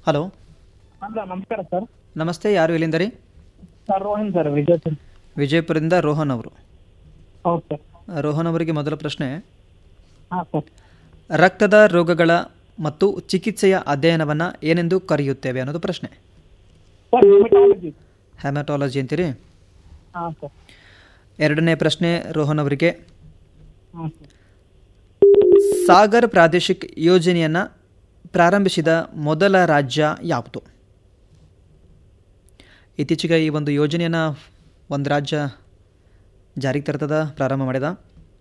hello ಅಲ್ಲ ನಮಸ್ಕಾರ sir ನಮಸ್ತೆ ಯಾರು ಇಲ್ಲಿಂದ ರೀ sir Rohan sir Vijay sir ವಿಜಯಪುರದಿಂದ ರೋಹನ್ ಅವರು ಹೌದು ಸರ್ ರೋಹನ್ ಅವರಿಗೆ ಮೊದಲ ಪ್ರಶ್ನೆ ಹಾಂ ಸರ್ ರಕ್ತದ ರೋಗಗಳ ಮತ್ತು ಚಿಕಿತ್ಸೆಯ ಅಧ್ಯಯನವನ್ನು ಏನೆಂದು ಕರೆಯುತ್ತೇವೆ ಅನ್ನೋದು ಪ್ರಶ್ನೆ ಸರ್ ಹೆಮಟಾಲಜಿ ಹ್ಯಾಮಟಾಲಜಿ ಅಂತೀರಿ ಹಾಂ ಸರ್ ಎರಡನೇ ಪ್ರಶ್ನೆ ರೋಹನ್ ಅವರಿಗೆ ಹಾಂ ಸರ್ ಸಾಗರ್ ಪ್ರಾದೇಶಿಕ್ ಯೋಜನೆಯನ್ನು ಪ್ರಾರಂಭಿಸಿದ ಮೊದಲ ರಾಜ್ಯ ಯಾವುದು ಇತ್ತೀಚೆಗೆ ಈ ಒಂದು ಯೋಜನೆಯನ್ನು ಒಂದು ರಾಜ್ಯ ಜಾರಿಗೆ ತರ್ತದ ಪ್ರಾರಂಭ ಮಾಡಿದ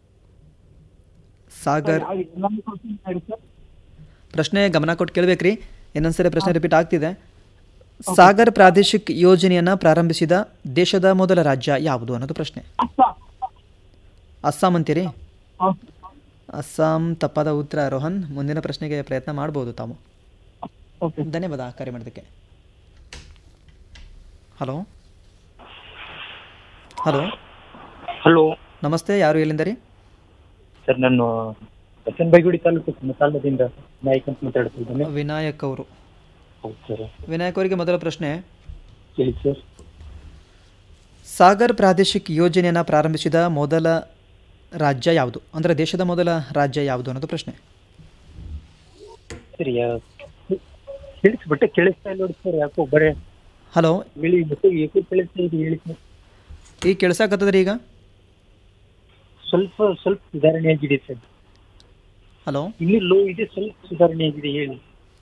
ಸಾಗರ್ ಯಾವ- ಇನ್ನೊಂದು question ಹೇಳಿ ಸರ್ ಪ್ರಶ್ನೆ ಗಮನ ಕೊಟ್ಟು ಕೇಳಬೇಕ್ರಿ ಇನ್ನೊಂದ್ಸರಿ ಪ್ರಶ್ನೆ ರಿಪೀಟ್ ಆಗ್ತಿದೆ ಸಾಗರ್ ಪ್ರಾದೇಶಿಕ್ ಯೋಜನೆಯನ್ನು ಪ್ರಾರಂಭಿಸಿದ ದೇಶದ ಮೊದಲ ರಾಜ್ಯ ಯಾವುದು ಅನ್ನೋದು ಪ್ರಶ್ನೆ ಅಸ್ಸಾಂ ಅಸ್ಸಾಂ ಅಂತೀರಿ ಹೌದು ಅಸ್ಸಾಂ ತಪ್ಪಾದ ಉತ್ತರ ರೋಹನ್ ಮುಂದಿನ ಪ್ರಶ್ನೆಗೆ ಪ್ರಯತ್ನ ಮಾಡ್ಬೋದು ತಾವು ಓಕೆ ಧನ್ಯವಾದ ಕರೆ ಮಾಡೋದಕ್ಕೆ ಹಲೋ ಹಲೋ ಹಲೋ ನಮಸ್ತೆ ಯಾರು ಎಲ್ಲಿಂದ ರೀ ಸರ್ ನಾನು ಬಸನ್ ಬೈಗುಡಿ ತಾಲೂಕು ಮಸಾಲದಿಂದ ನಾಯಕ್ ಅಂತ ಮಾತಾಡ್ತಿದ್ದೇನೆ ವಿನಾಯಕ್ ಅವರು ಹೌದು ಸರ್ ವಿನಾಯಕ್ ಅವರಿಗೆ ಮೊದಲ ಪ್ರಶ್ನೆ ಹೇಳಿ ಸರ್ ಸಾಗರ್ ಪ್ರಾದೇಶಿಕ್ ಯೋಜನೆಯನ್ನು ಪ್ರಾರಂಭಿಸಿದ ಮೊದಲ ರಾಜ್ಯ ಯಾವುದು ಅಂದರೆ ದೇಶದ ಮೊದಲ ರಾಜ್ಯ ಯಾವುದು ಅನ್ನೋದು ಪ್ರಶ್ನೆ ಸರಿ ಕೇಳಿಸ್ಬಿಟ್ಟೆ ಕೇಳಿಸ್ತಾ ಇಲ್ಲ ನೋಡಿ ಸರ್ ಯಾಕೋ ಬರೇ ಹಲೋ ಹೇಳಿ ಮತ್ತೆ ಏಕೆ ಕೇಳಿಸ್ತಾ ಇದೆ ಹೇಳಿ ಸರ್ ಈಗ ಕೇಳ್ಸಾಕತ್ತದ್ರಿ ಈಗ ಸ್ವಲ್ಪ ಸ್ವಲ್ಪ ಸುಧಾರಣೆ ಆಗಿದೆ ಸರ್ ಹಲೋ ಇನ್ನೂ ಲೋ ಇದೆ ಸ್ವಲ್ಪ ಸುಧಾರಣೆ ಆಗಿದೆ ಹೇಳಿ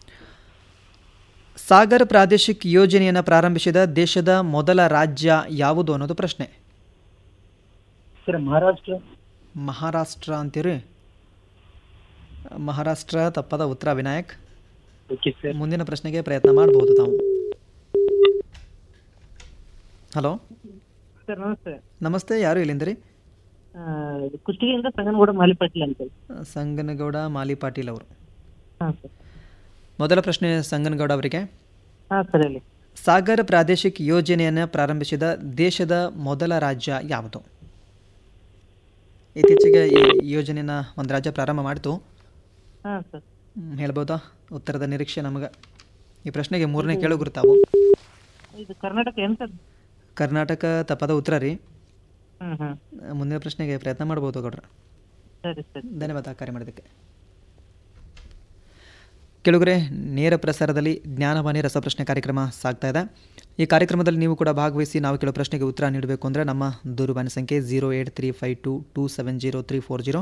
ಸಾಗರ್ ಪ್ರಾದೇಶಿಕ್ ಯೋಜನೆಯನ್ನು ಪ್ರಾರಂಭಿಸಿದ ದೇಶದ ಮೊದಲ ರಾಜ್ಯ ಯಾವುದು ಅನ್ನೋದು ಪ್ರಶ್ನೆ ಸರ್ ಮಹಾರಾಷ್ಟ್ರ ಮಹಾರಾಷ್ಟ್ರ ಅಂತೀರಿ ಮಹಾರಾಷ್ಟ್ರ ತಪ್ಪಾದ ಉತ್ತರ ವಿನಾಯಕ್ ಓಕೆ ಸರ್ ಮುಂದಿನ ಪ್ರಶ್ನೆಗೆ ಪ್ರಯತ್ನ ಮಾಡಬಹುದು ತಾವು ಹಲೋ ಸರ್ ನಮಸ್ತೆ ನಮಸ್ತೆ ಯಾರು ಇಲ್ಲಿಂದ ರೀ ಆ, ಕುಷ್ಟಗಿಯಿಂದ ಸಂಗನಗೌಡ ಮಾಲಿಪಾಟೀಲ್ ಅಂತ ಸಂಗನಗೌಡ ಮಾಲಿ ಪಾಟೀಲ್ ಅವರು ಹಾಂ ಸರ್ ಮೊದಲ ಪ್ರಶ್ನೆ ಸಂಗನಗೌಡ ಅವರಿಗೆ ಹಾಂ ಸರ್ ಹೇಳಿ ಸಾಗರ್ ಪ್ರಾದೇಶಿಕ್ ಯೋಜನೆಯನ್ನು ಪ್ರಾರಂಭಿಸಿದ ದೇಶದ ಮೊದಲ ರಾಜ್ಯ ಯಾವುದು ಇತ್ತೀಚೆಗೆ ಈ ಯೋಜನೆಯನ್ನು ಒಂದು ರಾಜ್ಯ ಪ್ರಾರಂಭ ಮಾಡಿತು ಹಾಂ ಸರ್ ಹ್ಮ್, ಹೇಳ್ಬೋದಾ ಉತ್ತರದ ನಿರೀಕ್ಷೆ ನಮಗೆ ಈ ಪ್ರಶ್ನೆಗೆ ಮೂರನೇ ಕೇಳುಗರು ತಾವು ಇದು ಕರ್ನಾಟಕ ಏನು ಸರ್ ಕರ್ನಾಟಕ ತಪ್ಪಾದ ಉತ್ತರ ರೀ ಹ್ಞೂ ಹ್ಞೂ ಮುಂದಿನ ಪ್ರಶ್ನೆಗೆ ಪ್ರಯತ್ನ ಮಾಡ್ಬೋದು ಗೌಡ್ರ ಸರಿ ಸರಿ ಧನ್ಯವಾದ ಕಾರ್ಯ ಮಾಡೋದಕ್ಕೆ ಕೆಳಗರೆ ನೇರ ಪ್ರಸಾರದಲ್ಲಿ ಜ್ಞಾನವಾಣಿ ರಸಪ್ರಶ್ನೆ ಕಾರ್ಯಕ್ರಮ ಸಾಗ್ತಾ ಇದೆ ಈ ಕಾರ್ಯಕ್ರಮದಲ್ಲಿ ನೀವು ಕೂಡ ಭಾಗವಹಿಸಿ ನಾವು ಕೆಲವು ಪ್ರಶ್ನೆಗೆ ಉತ್ತರ ನೀಡಬೇಕು ಅಂದರೆ ನಮ್ಮ ದೂರವಾಣಿ ಸಂಖ್ಯೆ zero eight three five two two seven zero three four zero